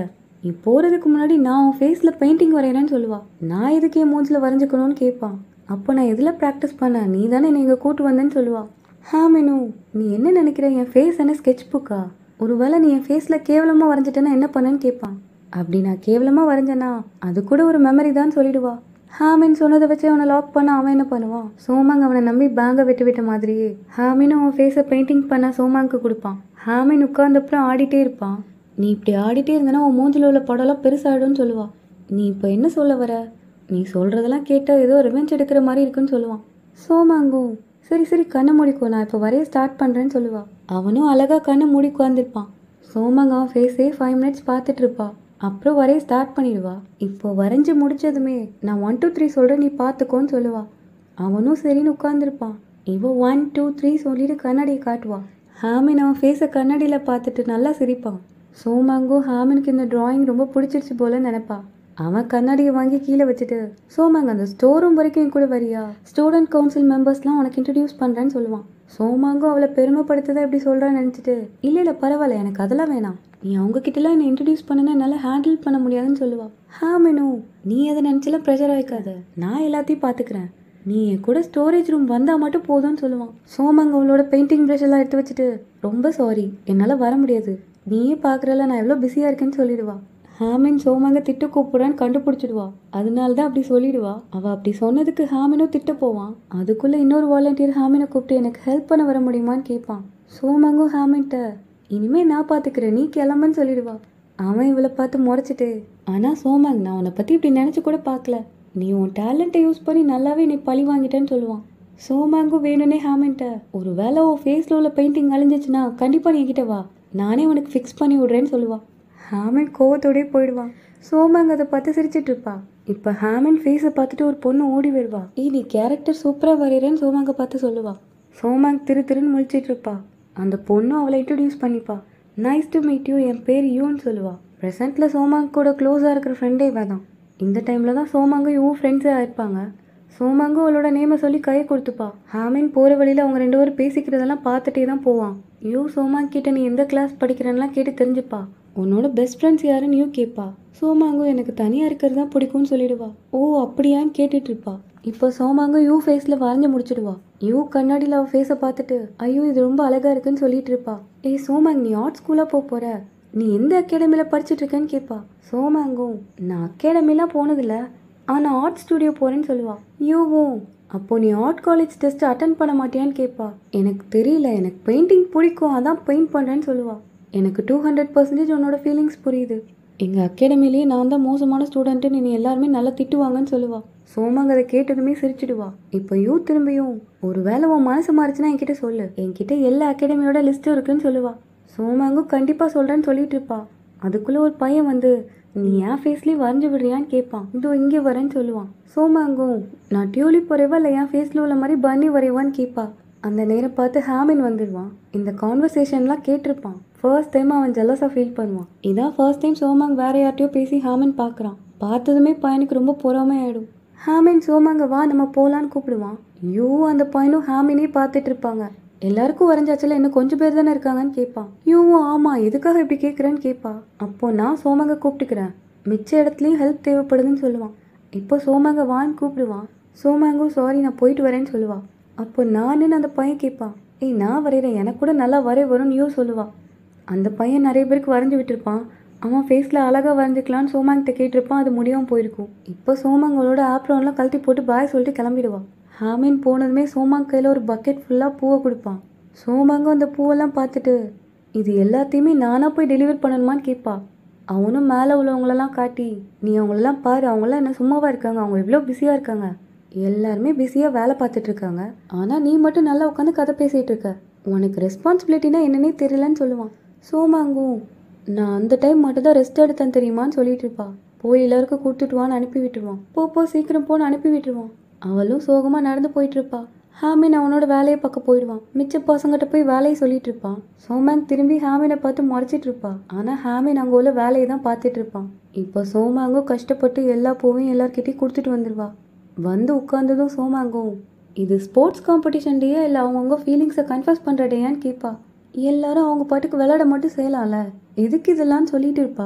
நீ போகிறதுக்கு முன்னாடி நான் உன் ஃபேஸில் பெயிண்டிங் வரைகிறேன்னு சொல்லுவா நான் எதுக்கு என் மூஞ்சில் வரைஞ்சிக்கணும்னு கேட்பான் அப்போ நான் எதில் ப்ராக்டிஸ் பண்ணேன் நீ தானே நீங்கள் கூட்டு வந்தேன்னு சொல்லுவா ஹா மெனு நீ என்ன நினைக்கிற என் ஃபேஸ் என்ன ஸ்கெட்ச் புக்கா ஒருவேளை நீ என் ஃபேஸில் கேவலமாக வரைஞ்சிட்டேன்னா என்ன பண்ணேன்னு கேட்பான் அப்படி நான் கேவலமாக வரைஞ்சேனா அது கூட ஒரு மெமரி தான் சொல்லிடுவா ஹாமின் சொன்னதை வச்சு அவனை லாக் பண்ண அவன் என்ன பண்ணுவான் சோமாங் அவனை நம்பி பேங்கை விட்டு விட்ட மாதிரியே ஹாமினும் அவன் ஃபேஸை பெயிண்டிங் பண்ண சோமாங்க்கு கொடுப்பான் ஹாமின் உட்கார்ந்தப்புறம் ஆடிட்டே இருப்பான் நீ இப்படி ஆடிட்டே இருந்தனா உன் மூஞ்சில் உள்ள படம்லாம் பெருசாகிடும்னு சொல்லுவான் நீ இப்போ என்ன சொல்ல வர நீ சொல்கிறதெல்லாம் கேட்டால் ஏதோ ரிவெஞ்ச் எடுக்கிற மாதிரி இருக்குன்னு சொல்லுவான் சோமாங்கும் சரி சரி கண்ணை மூடிக்கோ நான் இப்போ வரைய ஸ்டார்ட் பண்ணுறேன்னு சொல்லுவா அவனும் அழகாக கண்ணை மூடி உட்காந்துருப்பான் சோமாங்க அவன் ஃபேஸே ஃபைவ் மினிட்ஸ் பார்த்துட்டு இருப்பா அப்புறம் வரைய ஸ்டார்ட் பண்ணிடுவா இப்போ வரைஞ்சி முடிச்சதுமே நான் ஒன் டூ த்ரீ சொல்கிறேன் நீ பார்த்துக்கோன்னு சொல்லுவா அவனும் சரின்னு உட்காந்துருப்பான் இவ ஒன் டூ த்ரீ சொல்லிட்டு கண்ணாடியை காட்டுவா ஹாமின் அவன் ஃபேஸை கண்ணாடியில் பார்த்துட்டு நல்லா சிரிப்பான் சோமாங்கும் ஹாமினுக்கு இந்த டிராயிங் ரொம்ப பிடிச்சிருச்சு போல நினைப்பா அவன் கண்ணாடியை வாங்கி கீழே வச்சுட்டு சோமாங்க அந்த ஸ்டோர் ரூம் வரைக்கும் என் கூட வரியா ஸ்டூடெண்ட் கவுன்சில் மெம்பர்ஸ்லாம் உனக்கு இன்ட்ரடியூஸ் பண்ணுறேன்னு சொல்லுவான் சோமாங்கும் அவளை பெருமைப்படுத்ததை எப்படி சொல்கிறான்னு நினச்சிட்டு இல்லை இல்லை பரவாயில்ல எனக்கு அதெல்லாம் வேணாம் நீ அவங்க கிட்டலாம் என்னை இன்ட்ரடியூஸ் பண்ணனா என்னால் ஹேண்டில் பண்ண முடியாதுன்னு சொல்லுவா ஹா மெனு நீ அதை நினச்சலாம் ப்ரெஷர் ஆகிக்காத நான் எல்லாத்தையும் பார்த்துக்கிறேன் நீ என் கூட ஸ்டோரேஜ் ரூம் வந்தால் மட்டும் போதும்னு சொல்லுவான் சோமாங்க அவளோட பெயிண்டிங் ப்ரஷ் எல்லாம் எடுத்து வச்சுட்டு ரொம்ப சாரி என்னால் வர முடியாது நீயே பார்க்குறல நான் எவ்வளோ பிஸியாக இருக்கேன்னு சொல்லிடுவா ஹாமின் சோமாங்க திட்ட கூப்பிடான்னு கண்டுபிடிச்சிடுவா அதனால தான் அப்படி சொல்லிடுவா அவள் அப்படி சொன்னதுக்கு ஹாமினும் திட்ட போவான் அதுக்குள்ளே இன்னொரு வாலண்டியர் ஹாமினை கூப்பிட்டு எனக்கு ஹெல்ப் பண்ண வர முடியுமான்னு கேட்பான் சோமாங்கும் ஹாமின்ட்ட இனிமே நான் பார்த்துக்கிறேன் நீ கிளம்புன்னு சொல்லிடுவா அவன் இவளை பார்த்து முறைச்சிட்டு ஆனால் சோமாங் நான் உன்னை பற்றி இப்படி நினச்சி கூட பார்க்கல நீ உன் டேலண்ட்டை யூஸ் பண்ணி நல்லாவே நீ பழி வாங்கிட்டேன்னு சொல்லுவான் சோமாங்கும் வேணும்னே ஹாமின்ட்ட ஒரு வேளை உன் ஃபேஸில் உள்ள பெயிண்டிங் அழிஞ்சிச்சுன்னா கண்டிப்பாக நீ என்கிட்ட வா நானே உனக்கு ஃபிக்ஸ் பண்ணி விட்றேன்னு சொல்லுவா ஹாமின் கோவத்தோடயே போயிடுவான் சோமாங் அதை பார்த்து சிரிச்சிட்டு இருப்பா இப்போ ஹாமின் ஃபேஸை பார்த்துட்டு ஒரு பொண்ணு ஓடி வருவா ஏய் நீ கேரக்டர் சூப்பராக வரைகிறேன்னு சோமாங்க பார்த்து சொல்லுவா சோமாங் திரு திருன்னு முழிச்சிட்டு இருப்பா அந்த பொண்ணும் அவளை இன்ட்ரடியூஸ் பண்ணிப்பா நைஸ் டு மீட் யூ என் பேர் யூன்னு சொல்லுவா ப்ரெசென்ட்டில் சோமாங் கூட க்ளோஸாக இருக்கிற ஃப்ரெண்டே இவ தான் இந்த டைமில் தான் சோமாங்கும் இவன் ஃப்ரெண்ட்ஸாக இருப்பாங்க சோமாங்கும் அவளோட நேமை சொல்லி கையை கொடுத்துப்பா ஹாமின் போகிற வழியில் அவங்க ரெண்டு பேரும் பேசிக்கிறதெல்லாம் பார்த்துட்டே தான் போவான் யூ சோமாங் கிட்ட நீ எந்த கிளாஸ் படிக்கிறேன்லாம் கேட்டு தெரிஞ்சுப்பா உன்னோட பெஸ்ட் ஃப்ரெண்ட்ஸ் யாருன்னு யூ கேட்பா சோமாங்கும் எனக்கு தனியாக இருக்கிறது தான் பிடிக்கும்னு சொல்லிடுவா ஓ அப்படியான்னு கேட்டுட்டு இருப்பா இப்போ சோமாங்கும் யூ ஃபேஸில் வரைஞ்சி முடிச்சிடுவா யூ கண்ணாடியில் அவள் ஃபேஸை பார்த்துட்டு ஐயோ இது ரொம்ப அழகாக இருக்குன்னு சொல்லிட்டு இருப்பா ஏய் சோமாங் நீ ஆர்ட் ஸ்கூலாக போக போகிற நீ எந்த அகாடமியில் படிச்சுட்டு இருக்கேன்னு கேட்பா சோமாங்கும் நான் அகாடமிலாம் போனதில்ல ஆனால் ஆர்ட் ஸ்டுடியோ போகிறேன்னு சொல்லுவா யூவும் அப்போ நீ ஆர்ட் காலேஜ் டெஸ்ட் அட்டன் பண்ண மாட்டியான்னு கேட்பா எனக்கு தெரியல எனக்கு பெயிண்டிங் பிடிக்கும் அதான் பெயிண்ட் பண்ணுறேன்னு சொல்லுவா எனக்கு டூ ஹண்ட்ரட் பர்சன்டேஜ் உன்னோட ஃபீலிங்ஸ் புரியுது எங்கள் அகாடமிலேயே நான் தான் மோசமான ஸ்டூடெண்ட்டு நீ எல்லாருமே நல்லா திட்டுவாங்கன்னு சொல்லுவா சோமாங்க அதை கேட்டதுமே சிரிச்சிடுவா இப்போ யூ திரும்பியும் ஒரு வேளை உன் மனசு மாறிச்சுன்னா என்கிட்ட சொல்லு என்கிட்ட எல்லா அகாடமியோட லிஸ்ட்டும் இருக்குன்னு சொல்லுவா சோமாங்கும் கண்டிப்பாக சொல்கிறேன்னு சொல்லிட்டு இருப்பா அதுக்குள்ளே ஒரு பையன் வந்து நீ என் ஃபேஸ்லேயே வரைஞ்சி விடுறியான்னு கேட்பான் இதோ இங்கே வரேன்னு சொல்லுவான் சோமாங்கும் நான் டியூலிப் வரைவா இல்லை என் ஃபேஸில் உள்ள மாதிரி பன்னி வரைவான்னு கேட்பா அந்த நேரம் பார்த்து ஹாமின் வந்துடுவான் இந்த கான்வர்சேஷன்லாம் கேட்டிருப்பான் ஃபர்ஸ்ட் டைம் அவன் ஜெல்லஸாக ஃபீல் பண்ணுவான் இதான் ஃபர்ஸ்ட் டைம் சோமாங் வேற யார்ட்டையோ பேசி ஹாமின் பார்க்குறான் பார்த்ததுமே பையனுக்கு ரொம்ப பொறாமை ஆயிடும் ஹாமின் சோமாங்க வா நம்ம போகலான்னு கூப்பிடுவான் ஐயோ அந்த பையனும் ஹாமினே பார்த்துட்டு இருப்பாங்க எல்லாருக்கும் வரைஞ்சாச்சுல இன்னும் கொஞ்சம் பேர் தானே இருக்காங்கன்னு கேட்பான் ஐயோவும் ஆமாம் எதுக்காக இப்படி கேட்குறேன்னு கேட்பா அப்போ நான் சோமங்க கூப்பிட்டுக்கிறேன் மிச்ச இடத்துலையும் ஹெல்ப் தேவைப்படுதுன்னு சொல்லுவான் இப்போ சோமங்க வான்னு கூப்பிடுவான் சோமாங்கும் சாரி நான் போயிட்டு வரேன்னு சொல்லுவா அப்போ நானுன்னு அந்த பையன் கேட்பான் ஏய் நான் வரைகிறேன் எனக்கு கூட நல்லா வரைய வரும்னு யூ சொல்லுவா அந்த பையன் நிறைய பேருக்கு வரைஞ்சி விட்டுருப்பான் அவன் ஃபேஸில் அழகாக வரைஞ்சிக்கலான்னு சோமாங்கிட்ட கேட்டிருப்பான் அது முடியாமல் போயிருக்கும் இப்போ சோமாங்களோட ஆப்ரோன்லாம் கழட்டி போட்டு பாய் சொல்லிட்டு கிளம்பிடுவான் ஹாமின் போனதுமே சோமாங் கையில் ஒரு பக்கெட் ஃபுல்லாக பூவை கொடுப்பான் சோமாங்கும் அந்த பூவெல்லாம் பார்த்துட்டு இது எல்லாத்தையுமே நானாக போய் டெலிவர் பண்ணணுமான்னு கேட்பா அவனும் மேலே உள்ளவங்களெல்லாம் காட்டி நீ அவங்களெல்லாம் பாரு அவங்களாம் என்ன சும்மாவாக இருக்காங்க அவங்க எவ்வளோ பிஸியாக இருக்காங்க எல்லாருமே பிஸியாக வேலை பார்த்துட்டு இருக்காங்க ஆனால் நீ மட்டும் நல்லா உட்காந்து கதை பேசிகிட்டு இருக்க உனக்கு ரெஸ்பான்சிபிலிட்டினா என்னன்னே தெரியலன்னு சொல்லுவான் சோமாங்கும் நான் அந்த டைம் மட்டும் தான் ரெஸ்ட் எடுத்தேன் தெரியுமான்னு சொல்லிட்டு இருப்பா போய் எல்லாருக்கும் கொடுத்துட்டு வான்னு அனுப்பி விட்டுருவான் போ போ சீக்கிரம் போன்னு அனுப்பி விட்டுருவான் அவளும் சோகமாக நடந்து போயிட்டு இருப்பா ஹாமின் அவனோட வேலையை பார்க்க போயிடுவான் மிச்ச பசங்கிட்ட போய் வேலையை சொல்லிட்டு இருப்பான் சோமாங் திரும்பி ஹாமினை பார்த்து முறைச்சிட்டு இருப்பா ஆனால் ஹாமின் அங்கே உள்ள வேலையை தான் பார்த்துட்டு இருப்பான் இப்போ சோமாங்கும் கஷ்டப்பட்டு எல்லா பூவையும் எல்லார்கிட்டையும் கொடுத்துட்டு வந்துடுவா வந்து உட்காந்ததும் சோமாங்கும் இது ஸ்போர்ட்ஸ் காம்படிஷன் டேயா இல்லை அவங்கவுங்க ஃபீலிங்ஸை கன்ஃபர்ஸ் பண்ணுற டேயான்னு கேட்பா எல்லாரும் அவங்க பாட்டுக்கு விளையாட மட்டும் செய்யலாம்ல எதுக்கு இதெல்லாம் சொல்லிட்டு இருப்பா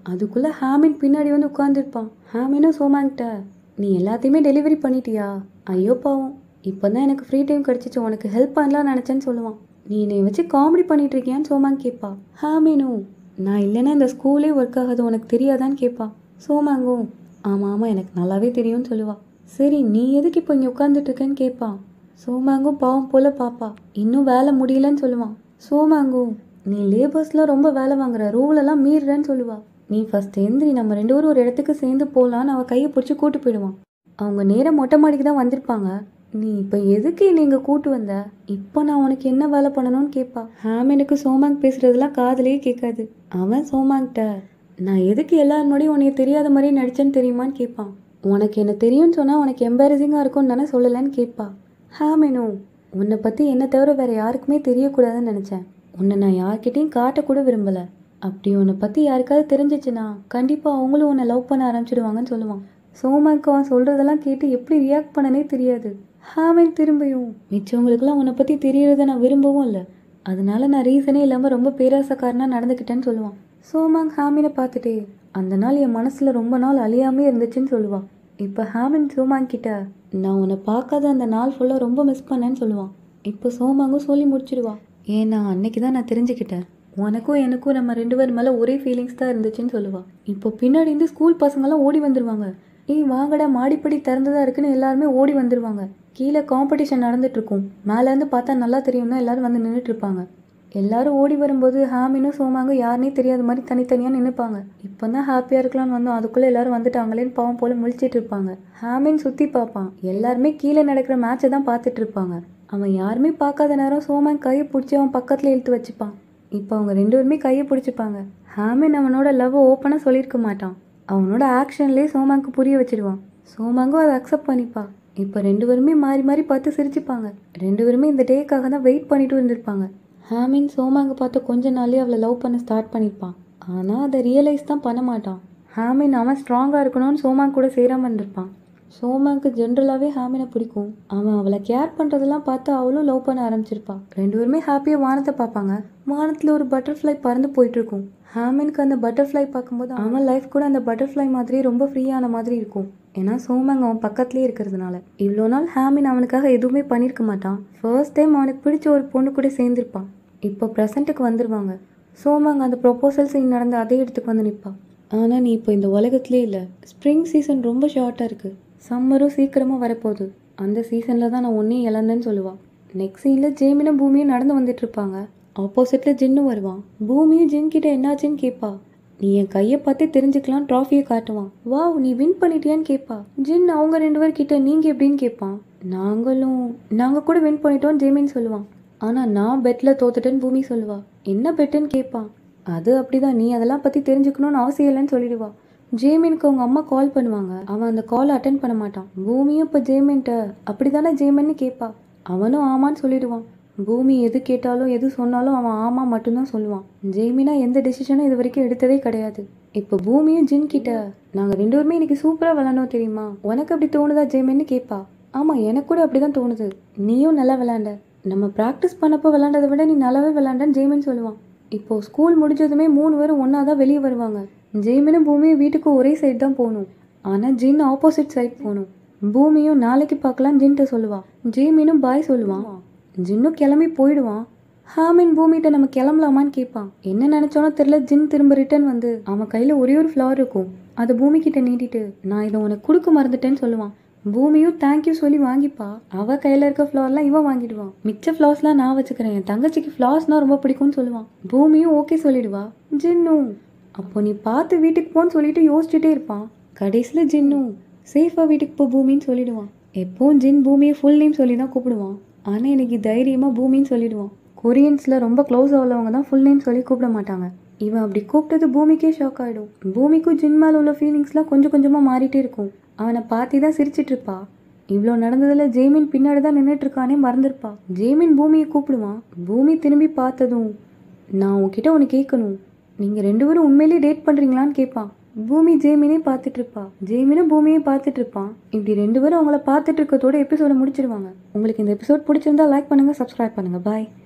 அதுக்குள்ளே ஹாமின் பின்னாடி வந்து உட்காந்துருப்பான் ஹாமினும் சோமாங்கிட்ட நீ எல்லாத்தையுமே டெலிவரி பண்ணிட்டியா ஐயோ பாவம் இப்போ தான் எனக்கு ஃப்ரீ டைம் கிடச்சிச்சு உனக்கு ஹெல்ப் பண்ணலாம் நினச்சேன்னு சொல்லுவான் நீ என்னை வச்சு காமெடி பண்ணிட்டு இருக்கியான்னு சோமாங் கேட்பா ஹாமினும் நான் இல்லைன்னா இந்த ஸ்கூலே ஒர்க் ஆகாது உனக்கு தெரியாதான்னு கேட்பா சோமாங்கும் ஆமாம் ஆமாம் எனக்கு நல்லாவே தெரியும்னு சொல்லுவா சரி நீ எதுக்கு இப்போ இங்கே உட்காந்துட்டு இருக்கேன்னு கேட்பான் சோமாங்கும் பாவம் போல பாப்பா இன்னும் வேலை முடியலன்னு சொல்லுவான் சோமாங்கும் நீ லேபர்ஸ்லாம் ரொம்ப வேலை வாங்குற ரூலெல்லாம் மீறுறேன்னு சொல்லுவா நீ ஃபர்ஸ்ட் எந்திரி நம்ம ரெண்டு பேரும் ஒரு இடத்துக்கு சேர்ந்து போகலான்னு அவள் கையை பிடிச்சி கூட்டு போயிடுவான் அவங்க நேராக மொட்டை மாடிக்கு தான் வந்திருப்பாங்க நீ இப்போ எதுக்கு என்னை இங்கே கூட்டு வந்த இப்போ நான் உனக்கு என்ன வேலை பண்ணணும்னு கேட்பா ஹாமினுக்கு சோமாங் பேசுறதெல்லாம் காதுலயே கேட்காது அவன் சோமாங்கிட்ட நான் எதுக்கு எல்லார் முன்னாடியும் உனக்கு தெரியாத மாதிரி நடிச்சேன்னு தெரியுமான்னு கேட்பான் உனக்கு என்ன தெரியும்னு சொன்னால் உனக்கு எம்பாரசிங்காக இருக்கும்னு தானே சொல்லலைன்னு கேட்பா ஹாமினு உன்னை பற்றி என்ன தவிர வேறு யாருக்குமே தெரியக்கூடாதுன்னு நினச்சேன் உன்னை நான் யார்கிட்டயும் காட்டக்கூட விரும்பலை அப்படி உன்னை பற்றி யாருக்காவது தெரிஞ்சிச்சுன்னா கண்டிப்பாக அவங்களும் உன்னை லவ் பண்ண ஆரம்பிச்சிடுவாங்கன்னு சொல்லுவான் சோமாக்கு அவன் சொல்கிறதெல்லாம் கேட்டு எப்படி ரியாக்ட் பண்ணனே தெரியாது ஹாமின் திரும்பியும் மிச்சவங்களுக்குலாம் உன்னை பற்றி தெரியறத நான் விரும்பவும் இல்லை அதனால நான் ரீசனே இல்லாமல் ரொம்ப பேராசக்காரனாக நடந்துக்கிட்டேன்னு சொல்லுவான் சோமாங் ஹாமினை பார்த்துட்டே அந்த நாள் என் மனசில் ரொம்ப நாள் அழியாமே இருந்துச்சுன்னு சொல்லுவான் இப்போ ஹாமின் சோமாங் கிட்ட நான் உன்னை பார்க்காத அந்த நாள் ஃபுல்லாக ரொம்ப மிஸ் பண்ணேன்னு சொல்லுவான் இப்போ சோமாங்கும் சொல்லி முடிச்சிடுவா ஏன்னா அன்னைக்கு தான் நான் தெரிஞ்சுக்கிட்டேன் உனக்கும் எனக்கும் நம்ம ரெண்டு பேர் மேலே ஒரே ஃபீலிங்ஸ் தான் இருந்துச்சுன்னு சொல்லுவா இப்போ பின்னாடி இருந்து ஸ்கூல் பசங்கெல்லாம் ஓடி வந்துருவாங்க ஏய் வாங்கடா மாடிப்படி திறந்ததா இருக்குன்னு எல்லாருமே ஓடி வந்துருவாங்க கீழே காம்படிஷன் நடந்துட்டு இருக்கும் மேலேருந்து பார்த்தா நல்லா தெரியும்னா எல்லாரும் வந்து நின்றுட்டு இருப்பாங்க எல்லாரும் ஓடி வரும்போது ஹாமினும் சோமாங்கும் யாருனே தெரியாத மாதிரி தனித்தனியாக நின்றுப்பாங்க இப்போ தான் ஹாப்பியாக இருக்கலாம்னு வந்தோம் அதுக்குள்ளே எல்லாரும் வந்துட்டாங்களேன்னு பாவம் போல முழிச்சிட்டு இருப்பாங்க ஹாமின் சுற்றி பார்ப்பான் எல்லாருமே கீழே நடக்கிற மேட்சை தான் பார்த்துட்டு இருப்பாங்க அவன் யாருமே பார்க்காத நேரம் சோமாங் கையை பிடிச்சி அவன் பக்கத்தில் இழுத்து வச்சுப்பான் இப்போ அவங்க ரெண்டு பேருமே கையை பிடிச்சிப்பாங்க ஹாமின் அவனோட லவ் ஓப்பனாக சொல்லியிருக்க மாட்டான் அவனோட ஆக்ஷன்லேயே சோமாங்க்கு புரிய வச்சிடுவான் சோமாங்கும் அதை அக்செப்ட் பண்ணிப்பா இப்போ ரெண்டு பேருமே மாறி மாறி பார்த்து சிரிச்சுப்பாங்க ரெண்டு பேருமே இந்த டேக்காக தான் வெயிட் பண்ணிட்டு இருந்திருப்பாங்க ஹாமின் சோமாங்க பார்த்து கொஞ்ச நாளே அவளை லவ் பண்ண ஸ்டார்ட் பண்ணியிருப்பான் ஆனால் அதை ரியலைஸ் தான் பண்ண மாட்டான் ஹாமின் அவன் ஸ்ட்ராங்காக இருக்கணும்னு சோமாங் கூட சேராமல் இருந்திருப்பான் சோமாக்கு ஜென்ரலாகவே ஹாமினை பிடிக்கும் அவன் அவளை கேர் பண்ணுறதெல்லாம் பார்த்து அவளும் லவ் பண்ண ஆரம்பிச்சிருப்பான் ரெண்டு பேருமே ஹாப்பியாக வானத்தை பார்ப்பாங்க வானத்தில் ஒரு பட்டர்ஃப்ளை பறந்து போயிட்டு இருக்கும் ஹாமினுக்கு அந்த பட்டர்ஃப்ளை பார்க்கும்போது அவன் லைஃப் கூட அந்த பட்டர்ஃப்ளை மாதிரி ரொம்ப ஃப்ரீயான மாதிரி இருக்கும் ஏன்னா சோமாங் அவன் பக்கத்துலேயே இருக்கிறதுனால இவ்வளோ நாள் ஹாமின் அவனுக்காக எதுவுமே பண்ணியிருக்க மாட்டான் ஃபர்ஸ்ட் டைம் அவனுக்கு பிடிச்ச ஒரு பொண்ணு கூட சேர்ந்திருப்பான் இப்போ ப்ரெசண்ட்டுக்கு வந்துருவாங்க சோமாங் அந்த ப்ரொப்போசல் சீன் நடந்த அதே இடத்துக்கு வந்து நிற்பான் ஆனால் நீ இப்போ இந்த உலகத்திலே இல்லை ஸ்ப்ரிங் சீசன் ரொம்ப ஷார்ட்டாக இருக்குது சம்மரும் சீக்கிரமாக வரப்போகுது அந்த சீசனில் தான் நான் ஒன்றையும் இழந்தேன்னு சொல்லுவாள் நெக்ஸ்ட் சீனில் ஜேமினும் பூமியும் நடந்து வந்துட்டு இருப்பாங்க ஆப்போசிட்டில் ஜின்னும் வருவான் பூமியும் ஜின் கிட்ட என்னாச்சுன்னு கேட்பா நீ என் கையை பார்த்தே தெரிஞ்சுக்கலாம் ட்ராஃபியை காட்டுவான் வாவ் நீ வின் பண்ணிட்டியான்னு கேட்பா ஜின் அவங்க ரெண்டு பேர் கிட்ட நீங்கள் எப்படின்னு கேட்பான் நாங்களும் நாங்கள் கூட வின் பண்ணிட்டோம் ஜேமின்னு சொல்லுவான் ஆனால் நான் பெட்டில் தோத்துட்டேன்னு பூமி சொல்லுவா என்ன பெட்டுன்னு கேட்பான் அது அப்படிதான் நீ அதெல்லாம் பற்றி தெரிஞ்சுக்கணும்னு அவசியம் இல்லைன்னு சொல்லிடுவா ஜேமினுக்கு அவங்க அம்மா கால் பண்ணுவாங்க அவன் அந்த காலை அட்டன் பண்ண மாட்டான் பூமியும் இப்போ ஜேமின்ட்ட அப்படிதானே ஜேமன்னு கேட்பா அவனும் ஆமான்னு சொல்லிடுவான் பூமி எது கேட்டாலும் எது சொன்னாலும் அவன் ஆமா மட்டும்தான் சொல்லுவான் ஜெய்மினா எந்த டெசிஷனும் இது வரைக்கும் எடுத்ததே கிடையாது இப்போ பூமியும் ஜின் கிட்ட நாங்கள் ரெண்டு பேருமே இன்னைக்கு சூப்பராக விளாண்டோம் தெரியுமா உனக்கு அப்படி தோணுதா ஜெய்மின்னு கேட்பா ஆமாம் எனக்கு கூட அப்படி தான் தோணுது நீயும் நல்லா விளாண்ட நம்ம ப்ராக்டிஸ் பண்ணப்போ விளாண்டதை விட நீ நல்லாவே விளாண்டன்னு ஜெய்மின் சொல்லுவான் இப்போ ஸ்கூல் முடிஞ்சதுமே மூணு பேரும் ஒன்றா தான் வெளியே வருவாங்க ஜெய்மினும் பூமியும் வீட்டுக்கு ஒரே சைடு தான் போகணும் ஆனால் ஜின் ஆப்போசிட் சைட் போகணும் பூமியும் நாளைக்கு பார்க்கலாம் ஜின்ட்ட சொல்லுவா ஜெய்மினும் பாய் சொல்லுவான் ஜின்னும் கிளம்பி போயிடுவான் ஹாமின் பூமிகிட்ட நம்ம கிளம்பலாமான்னு கேட்பான் என்ன நினைச்சோனோ தெரியல ஜின் திரும்ப ரிட்டர்ன் வந்து அவன் கையில் ஒரே ஒரு ஃப்ளவர் இருக்கும் அதை பூமி கிட்ட நீட்டிட்டு நான் இதை உனக்கு கொடுக்க மறந்துட்டேன்னு சொல்லுவான் பூமியும் தேங்க்யூ சொல்லி வாங்கிப்பா அவ கையில் இருக்க ஃப்ளவர்லாம் இவன் வாங்கிடுவான் மிச்ச ஃப்ளவர்ஸ்லாம் நான் வச்சுக்கிறேன் என் தங்கச்சிக்கு ஃப்ளவர்ஸ்னா ரொம்ப பிடிக்கும்னு சொல்லுவான் பூமியும் ஓகே சொல்லிடுவா ஜின்னும் அப்போ நீ பார்த்து வீட்டுக்கு போன்னு சொல்லிட்டு யோசிச்சுட்டே இருப்பான் கடைசியில் ஜின்னும் சேஃபாக வீட்டுக்கு போ பூமின்னு சொல்லிடுவான் எப்பவும் ஜின் பூமியை ஃபுல் நேம் சொல்லி தான் கூப்பிடுவான் ஆனால் இன்னைக்கு தைரியமாக பூமின்னு சொல்லிடுவான் கொரியன்ஸில் ரொம்ப க்ளோஸ் உள்ளவங்க தான் ஃபுல் நேம் சொல்லி கூப்பிட மாட்டாங்க இவன் அப்படி கூப்பிட்டது பூமிக்கே ஷாக் ஆகிடும் பூமிக்கும் ஜின் மேலே உள்ள ஃபீலிங்ஸ்லாம் கொஞ்சம் கொஞ்சமாக மாறிட்டே இருக்கும் அவனை பார்த்து தான் சிரிச்சிட்டு இருப்பா இவ்வளோ நடந்ததில் ஜெய்மின் பின்னாடி தான் நின்றுட்டு இருக்கானே மறந்துருப்பா ஜெய்மின் பூமியை கூப்பிடுவான் பூமி திரும்பி பார்த்ததும் நான் உன்கிட்ட ஒன்று கேட்கணும் நீங்கள் ரெண்டு பேரும் உண்மையிலேயே டேட் பண்ணுறீங்களான்னு கேட்பான் பூமி ஜெய்மினே பார்த்துட்டு இருப்பா ஜெய்மினும் பூமியை பார்த்துட்டு இருப்பான் இப்படி ரெண்டு பேரும் அவங்கள பார்த்துட்டு இருக்கத்தோட எபிசோட முடிச்சிருவாங்க உங்களுக்கு இந்த எபிசோட் பிடிச்சிருந்தா லைக் பண்ணுங்கள் சப்ஸ்கிரைப் பண்ணுங்கள் பாய்